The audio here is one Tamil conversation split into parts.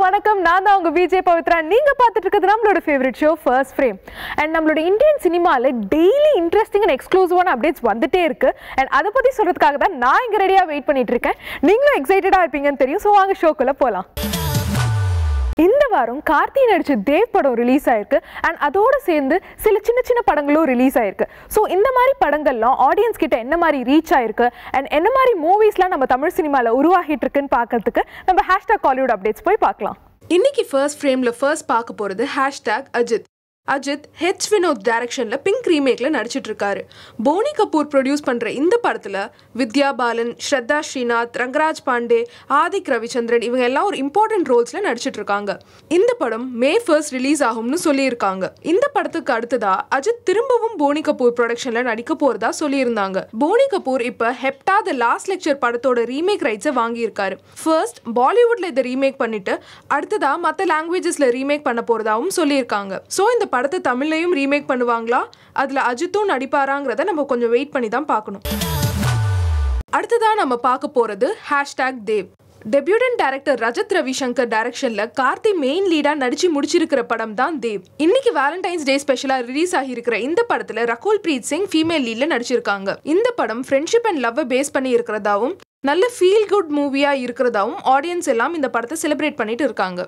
வணக்கம் நான் தான் உங்க விஜய் பவித்ரா நீங்க பார்த்துட்டு இருக்கிறது நம்மளோட favourite show first frame and நம்மளோட இந்தியன் சினிமால டெய்லி இன்ட்ரெஸ்டிங் அண்ட் எக்ஸ்க்ளூசிவான அப்டேட்ஸ் வந்துட்டே இருக்கு அண்ட் அதை பத்தி சொல்றதுக்காக தான் நான் இங்க ரெடியா வெயிட் பண்ணிட்டு இருக்கேன் நீங்களும் எக்ஸைட்டடா இருப்பீங்கன்னு தெரியும் ஸோ வாங்க ஷோக்குள்ள போலாம் இந்த வாரம் கார்த்தி நடிச்ச தேவ் படம் ரிலீஸ் ஆயிருக்கு அண்ட் அதோட சேர்ந்து சில சின்ன சின்ன படங்களும் ரிலீஸ் ஆயிருக்கு ஸோ இந்த மாதிரி படங்கள்லாம் ஆடியன்ஸ் கிட்ட என்ன மாதிரி ரீச் ஆயிருக்கு அண்ட் என்ன மாதிரி மூவிஸ்லாம் நம்ம தமிழ் சினிமாவில் உருவாகிட்டு இருக்குன்னு பார்க்கறதுக்கு நம்ம ஹேஷ்டாக் காலிவுட் அப்டேட்ஸ் போய் பார்க்கலாம் இன்னைக்கு ஃபர்ஸ்ட் ஃப்ரேம்ல ஃபர்ஸ்ட் பார்க்க போறது ஹேஷ்டேக் அஜித் அஜித் ஹெச் வினோத் டைரக்ஷன்ல பிங்க் ரீமேக்ல நடிச்சிட்டு இருக்காரு போனி கபூர் ப்ரொடியூஸ் பண்ற இந்த படத்துல வித்யா பாலன் ஸ்ரத்தா ஸ்ரீநாத் ரங்கராஜ் பாண்டே ஆதிக் ரவிச்சந்திரன் இவங்க எல்லாம் ஒரு இம்பார்ட்டன்ட் ரோல்ஸ்ல நடிச்சிட்டு இருக்காங்க இந்த படம் மே ஃபர்ஸ்ட் ரிலீஸ் ஆகும்னு சொல்லியிருக்காங்க இந்த படத்துக்கு அடுத்ததா அஜித் திரும்பவும் போனி கபூர் ப்ரொடக்ஷன்ல நடிக்க போறதா சொல்லியிருந்தாங்க போனி கபூர் இப்ப ஹெப்டா த லாஸ்ட் லெக்சர் படத்தோட ரீமேக் ரைட்ஸை வாங்கியிருக்காரு ஃபர்ஸ்ட் பாலிவுட்ல இதை ரீமேக் பண்ணிட்டு அடுத்ததா மற்ற லாங்குவேஜஸ்ல ரீமேக் பண்ண போறதாவும் சொல்லியிருக்காங்க ஸோ இந்த படத்தை தமிழ்லையும் ரீமேக் பண்ணுவாங்களா அதுல அஜித்தும் நடிப்பாராங்கிறத நம்ம கொஞ்சம் வெயிட் பண்ணி தான் பார்க்கணும் அடுத்ததா நம்ம பார்க்க போறது hashtag Dev debutant director Rajath Ravishankar டைரக்ஷன்ல கார்த்தி மெயின் லீடா நடிச்சு முடிச்சிருக்கிற படம் தான் தேவ் இன்னைக்கு வேலண்டைன்ஸ் டே ஸ்பெஷலா ரிலீஸ் ஆகியிருக்கிற இந்த படத்துல ரகுல் பிரீத் சிங் ஃபீமேல் லீட்ல நடிச்சிருக்காங்க இந்த படம் ஃப்ரெண்ட்ஷிப் அண்ட் லவ் பேஸ் பண்ணி இருக்கிறதாவும் நல்ல ஃபீல் குட் மூவியா இருக்கிறதாவும் ஆடியன்ஸ் எல்லாம் இந்த படத்தை செலிப்ரேட் பண்ணிட்டு இருக்காங்க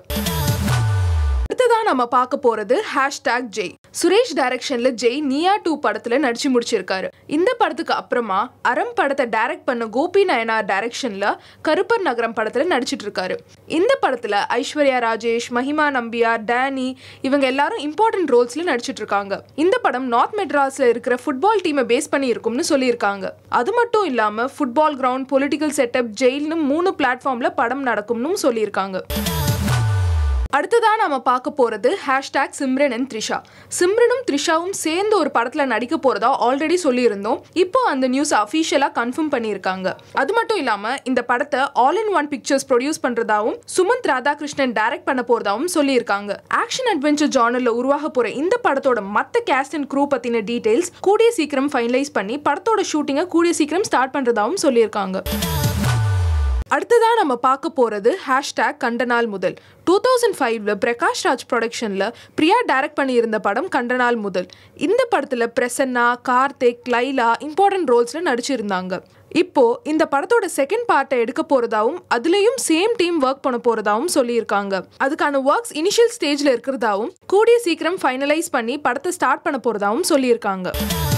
அடுத்ததா நம்ம பார்க்க போறது ஹேஷ்டேக் ஜெய் சுரேஷ் டைரக்ஷன்ல ஜெய் நியா டூ படத்துல நடிச்சு முடிச்சிருக்காரு இந்த படத்துக்கு அப்புறமா அறம் படத்தை டைரக்ட் பண்ண கோபி நயனார் டைரக்ஷன்ல கருப்பர் நகரம் படத்துல நடிச்சிட்டு இருக்காரு இந்த படத்துல ஐஸ்வர்யா ராஜேஷ் மஹிமா நம்பியார் டேனி இவங்க எல்லாரும் இம்பார்ட்டன்ட் ரோல்ஸ்ல நடிச்சிட்டு இருக்காங்க இந்த படம் நார்த் மெட்ராஸ்ல இருக்கிற ஃபுட்பால் டீமை பேஸ் பண்ணி இருக்கும்னு சொல்லியிருக்காங்க அது மட்டும் இல்லாம ஃபுட்பால் கிரவுண்ட் பொலிட்டிக்கல் செட்டப் ஜெயில்னு மூணு பிளாட்ஃபார்ம்ல படம் நடக்கும்னு சொல்லியிருக்காங்க அடுத்ததா நாம பார்க்க போறது ஹேஷ்டேக் சிம்ரன் அண்ட் த்ரிஷா சிம்ரனும் த்ரிஷாவும் சேர்ந்து ஒரு படத்துல நடிக்க போறதா ஆல்ரெடி சொல்லியிருந்தோம் இப்போ அந்த நியூஸ் அஃபீஷியலா கன்ஃபார்ம் பண்ணியிருக்காங்க அது மட்டும் இல்லாம இந்த படத்தை All In One Pictures produce பண்றதாவும் சுமந்த் ராதாகிருஷ்ணன் டைரக்ட் பண்ண போறதாவும் சொல்லியிருக்காங்க ஆக்ஷன் அட்வென்ச்சர் ஜானர்ல உருவாக போற இந்த படத்தோட மத்த கேஸ்ட் அண்ட் க்ரூ பத்தின டீடைல்ஸ் கூடிய சீக்கிரம் ஃபைனலைஸ் பண்ணி படத்தோட ஷூட்டிங்கை கூடிய சீக்கிரம் ஸ்டார்ட் பண்றதாவும் சொல்லியிருக்காங்க அடுத்ததா நம்ம பார்க்க போறது ஹேஷ்டேக் கண்டனால் முதல் டூ தௌசண்ட் ஃபைவ்ல பிரகாஷ் ராஜ் ப்ரொடக்ஷன்ல பிரியா டைரக்ட் பண்ணியிருந்த படம் கண்டனால் முதல் இந்த படத்துல பிரசன்னா கார்த்திக் லைலா இம்பார்ட்டன்ட் ரோல்ஸ்ல நடிச்சிருந்தாங்க இப்போ இந்த படத்தோட செகண்ட் பார்ட்டை எடுக்க போறதாவும் அதுலயும் சேம் டீம் ஒர்க் பண்ண போறதாவும் சொல்லியிருக்காங்க அதுக்கான ஒர்க்ஸ் இனிஷியல் ஸ்டேஜ்ல இருக்கிறதாவும் கூடிய சீக்கிரம் ஃபைனலைஸ் பண்ணி படத்தை ஸ்டார்ட் பண்ண போறதாவும் சொல்லியிருக்காங்க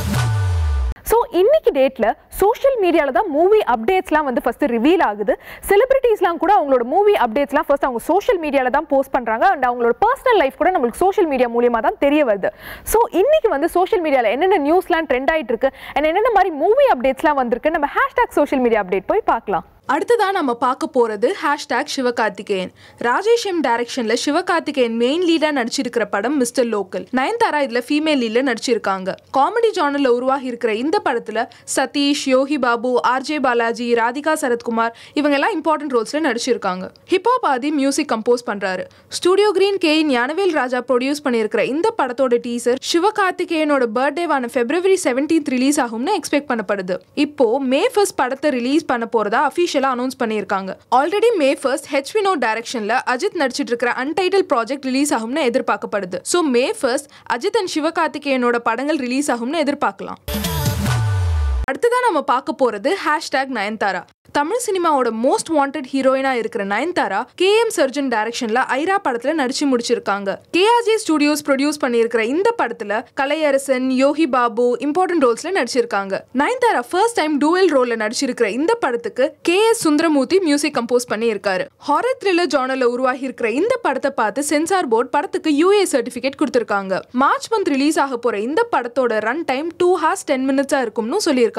ஸோ இன்னைக்கு டேட்ல சோஷியல் மீடியாவில் தான் மூவி அப்டேட்ஸ்லாம் வந்து ஃபர்ஸ்ட் ரிவீல் ஆகுது செலிபிரிட்டிஸ்லாம் கூட அவங்களோட மூவி அப்டேட்ஸ்லாம் ஃபர்ஸ்ட் அவங்க சோஷியல் மீடியாவில் தான் போஸ்ட் பண்ணுறாங்க அண்ட் அவங்களோட பர்சனல் லைஃப் கூட நம்மளுக்கு சோஷியல் மீடியா மூலியமாக தான் தெரிய வருது ஸோ இன்னைக்கு வந்து சோஷியல் மீடியாவில் என்னென்ன நியூஸ்லாம் ட்ரெண்ட் ஆயிட்டு இருக்கு அண்ட் என்னென்ன மாதிரி மூவி அப்டேட்ஸ்லாம் வந்திருக்கு நம்ம ஹேஷ்டாக் சோஷியல் மீடியா அப்டேட் போய் பார்க்கலாம் அடுத்ததா நம்ம பார்க்க போறது ஹேஷ்டேக் சிவகார்த்திகேயன் ராஜேஷ் எம் டைரக்ஷன்ல சிவகார்த்திகேயன் மெயின் லீடா நடிச்சிருக்கிற படம் மிஸ்டர் லோக்கல் நயன்தாரா இதுல ஃபீமேல் லீட்ல நடிச்சிருக்காங்க காமெடி ஜானர்ல உருவாகி இருக்கிற இந்த படத்துல சதீஷ் யோகி பாபு ஆர்ஜே பாலாஜி ராதிகா சரத்குமார் இவங்க எல்லாம் இம்பார்ட்டன்ட் ரோல்ஸ்ல நடிச்சிருக்காங்க ஹிப்ஹாப் ஆதி மியூசிக் கம்போஸ் பண்றாரு Studio Green K Gnanavel Raja produce பண்ணியிருக்கிற இந்த படத்தோட டீசர் சிவகார்த்திகேயனோட பர்த்டேவான பிப்ரவரி செவன்டீன்த் ரிலீஸ் ஆகும்னு எக்ஸ்பெக்ட் பண்ணப்படுது இப்போ மே ஃபர்ஸ்ட் படத்தை ரிலீஸ் பண்ண போறதா அஃபீஷியலா அனௌன்ஸ் பண்ணியிருக்காங்க already May first H Vinoth டைரக்ஷன்ல அஜித் நடிச்சிட்டு இருக்கிற அன்டைட்டில் ப்ராஜெக்ட் ரிலீஸ் ஆகும்னு எதிர்பார்க்கப்படுது so May first Ajith and சிவகார்த்திகேயனோட படங்கள் ரிலீஸ் ஆகும்னு எதிர்பார்க்கலாம் அடுத்ததா நம்ம பார்க்க போறது ஹேஷ்டேக் நயன்தாரா தமிழ் சினிமாவோட மோஸ்ட் வாண்டட் ஹீரோயினா இருக்கிற நயன்தாரா கே எம் சர்ஜன் டைரக்ஷன்ல ஐரா படத்துல நடிச்சு முடிச்சிருக்காங்க கேஆர்ஜே ஸ்டுடியோஸ் ப்ரொடியூஸ் பண்ணியிருக்கிற இந்த படத்துல கலையரசன் யோகி பாபு இம்பார்ட்டன்ட் ரோல்ஸ்ல நடிச்சிருக்காங்க நயன்தாரா ஃபர்ஸ்ட் டைம் டூவல் ரோல்ல நடிச்சிருக்கிற இந்த படத்துக்கு K S Sundaramoorthy music compose பண்ணியிருக்காரு ஹாரர் த்ரில்லர் ஜானர்ல உருவாகி இருக்கிற இந்த படத்தை பார்த்து சென்சார் போர்டு படத்துக்கு யூஏ சர்டிபிகேட் கொடுத்திருக்காங்க மார்ச் மந்த் ரிலீஸ் ஆக போற இந்த படத்தோட run time two hours ten மினிட்ஸா இருக்கும்னு சொல்லியிருக்காங்க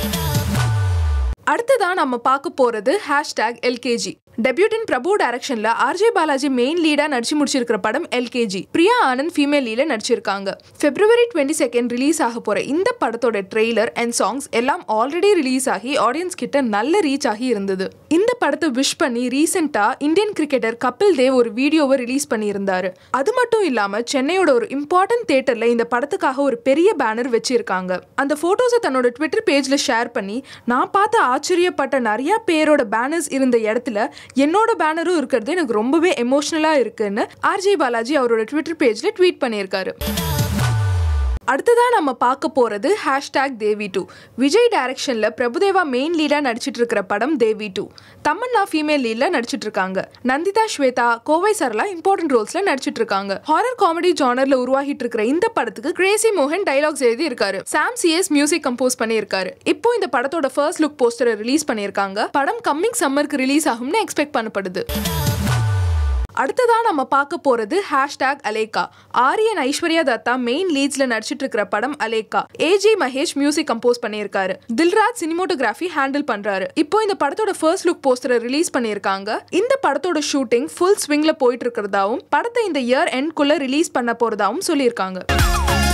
அடுத்ததா நம்ம பார்க்க போறது ஹேஷ்டேக் எல்கேஜி டெபியூட்டன் பிரபு டைரக்ஷன்ல ஆர்ஜே பாலாஜி மெயின் லீடா நடிச்சு முடிச்சிருக்கிற படம் எல்கேஜி பிரியா ஆனந்த் ஃபீமேல் லீட்ல நடிச்சிருக்காங்க பிப்ரவரி டுவெண்ட்டி செகண்ட் ரிலீஸ் ஆக போற இந்த படத்தோட ட்ரெய்லர் அண்ட் சாங்ஸ் எல்லாம் ஆல்ரெடி ரிலீஸ் ஆகி ஆடியன்ஸ் கிட்ட நல்ல ரீச் ஆகி இருந்தது இந்த படத்தை விஷ் பண்ணி ரீசெண்டா இந்தியன் கிரிக்கெட்டர் கபில் தேவ் ஒரு வீடியோவை ரிலீஸ் பண்ணியிருந்தாரு அது மட்டும் இல்லாம சென்னையோட ஒரு இம்பார்ட்டன்ட் தியேட்டர்ல இந்த படத்துக்காக ஒரு பெரிய பேனர் வச்சிருக்காங்க அந்த போட்டோஸை தன்னோட ட்விட்டர் பேஜ்ல ஷேர் பண்ணி நான் பார்த்து ஆச்சரியப்பட்ட நிறைய பேரோட பேனர்ஸ் இருந்த இடத்துல என்னோட பேனரும் இருக்கிறது எனக்கு ரொம்பவே எமோஷ்னலாக இருக்குன்னு ஆர்ஜே பாலாஜி அவரோட ட்விட்டர் பேஜில் ட்வீட் பண்ணியிருக்காரு அடுத்ததாக நம்ம பார்க்க போகிறது ஹேஷ்டேக் தேவி டூ விஜய் டைரக்ஷனில் பிரபுதேவா மெயின் லீடாக நடிச்சிட்டு இருக்கிற படம் தேவி டூ தமன்னா ஃபீமேல் லீடில் நடிச்சிட்டு இருக்காங்க நந்திதா ஸ்வேதா கோவை சரளா இம்பார்ட்டன்ட் ரோல்ஸில் நடிச்சிட்டு இருக்காங்க ஹாரர் காமெடி ஜானரில் உருவாகிட்டு இருக்கிற இந்த படத்துக்கு கிரேசி மோகன் டைலாக்ஸ் எழுதி இருக்காரு சாம் சிஎஸ் மியூசிக் கம்போஸ் பண்ணியிருக்காரு இப்போ இந்த படத்தோட ஃபர்ஸ்ட் லுக் போஸ்டரை ரிலீஸ் பண்ணியிருக்காங்க படம் கம்மிங் சம்மருக்கு ரிலீஸ் ஆகும்னு எக்ஸ்பெக்ட் பண்ணப்படுது அடுத்ததா நம்ம பார்க்க போறது ஹேஷ்டேக் அலேகா ஆரியன் ஐஸ்வர்யா தத்தா மெயின் லீட்ஸ்ல நடிச்சிட்டு இருக்கிற படம் Aleka AG Mahesh music compose பண்ணியிருக்காரு தில்ராஜ் சினிமோட்டோகிராஃபி ஹேண்டில் பண்றாரு இப்போ இந்த படத்தோட ஃபர்ஸ்ட் லுக் போஸ்டரை ரிலீஸ் பண்ணியிருக்காங்க இந்த படத்தோட ஷூட்டிங் ஃபுல் ஸ்விங்ல போயிட்டு இருக்கிறதாவும் படத்தை இந்த இயர் எண்ட்குள்ள ரிலீஸ் பண்ண போறதாவும் சொல்லியிருக்காங்க